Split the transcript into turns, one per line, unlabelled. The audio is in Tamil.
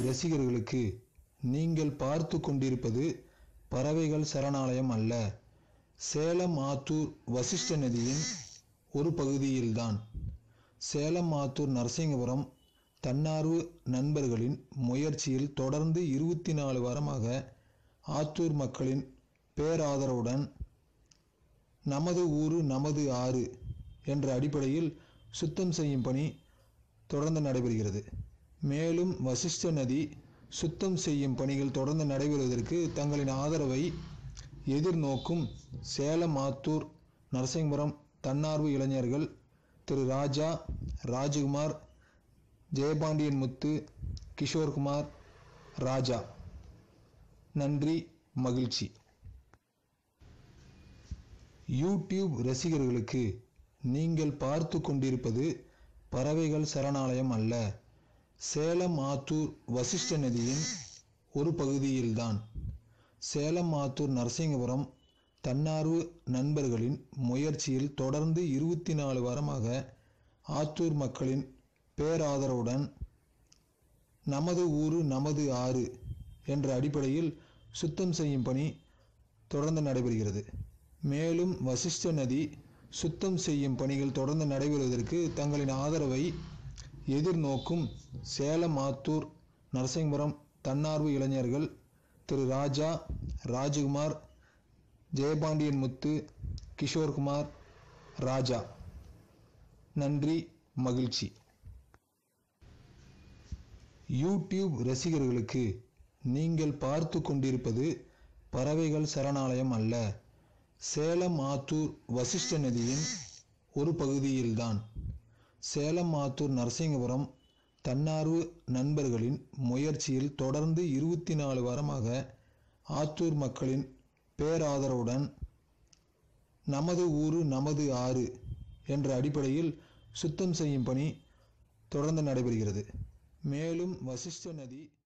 ரசிகர்களுக்கு நீங்கள் பார்த்து கொண்டிருப்பது பறவைகள் சரணாலயம் அல்ல சேலம் ஆத்தூர் வசிஷ்ட நதியின் ஒரு பகுதியில்தான் சேலம் ஆத்தூர் நரசிங்கபுரம் தன்னார்வ நண்பர்களின் முயற்சியில் தொடர்ந்து இருபத்தி நாலு வாரமாக ஆத்தூர் மக்களின் பேராதரவுடன் நமது ஊரு நமது ஆறு என்ற அடிப்படையில் சுத்தம் செய்யும் பணி தொடர்ந்து நடைபெறுகிறது மேலும் வசிஷ்ட நதி சுத்தம் செய்யும் பணிகள் தொடர்ந்து நடைபெறுவதற்கு தங்களின் ஆதரவை எதிர்நோக்கும் சேலம் ஆத்தூர் நரசிங்கபுரம் தன்னார்வ இளைஞர்கள் திரு ராஜா ராஜகுமார் ஜெயபாண்டியன் முத்து கிஷோர்குமார் ராஜா நன்றி மகிழ்ச்சி யூடியூப் ரசிகர்களுக்கு நீங்கள் பார்த்து கொண்டிருப்பது பறவைகள் சரணாலயம் அல்ல சேலம் ஆத்தூர் வசிஷ்ட நதியின் ஒரு பகுதியில்தான் சேலம் ஆத்தூர் நரசிங்கபுரம் தன்னார்வ நண்பர்களின் முயற்சியில் தொடர்ந்து இருபத்தி நாலு வாரமாக ஆத்தூர் மக்களின் பேராதரவுடன் நமது ஊரு நமது ஆறு என்ற அடிப்படையில் சுத்தம் செய்யும் பணி தொடர்ந்து நடைபெறுகிறது மேலும் வசிஷ்ட நதி சுத்தம் செய்யும் பணிகள் தொடர்ந்து நடைபெறுவதற்கு தங்களின் ஆதரவை எதிர்நோக்கும் சேலம் ஆத்தூர் நரசிங்கபுரம் தன்னார்வ இளைஞர்கள் திரு ராஜா ராஜகுமார் ஜெயபாண்டியன் முத்து கிஷோர்குமார் ராஜா நன்றி மகிழ்ச்சி யூடியூப் ரசிகர்களுக்கு நீங்கள் பார்த்து கொண்டிருப்பது பறவைகள் சரணாலயம் அல்ல சேலம் ஆத்தூர் வசிஷ்ட நதியின் ஒரு பகுதியில்தான் சேலம் ஆத்தூர் நரசிங்கபுரம் தன்னார்வ நண்பர்களின் முயற்சியில் தொடர்ந்து இருபத்தி நாலு வாரமாக ஆத்தூர் மக்களின் பேராதரவுடன் நமது ஊரு நமது ஆறு என்ற அடிப்படையில் சுத்தம் செய்யும் பணி தொடர்ந்து நடைபெறுகிறது மேலும் வசிஷ்ட நதி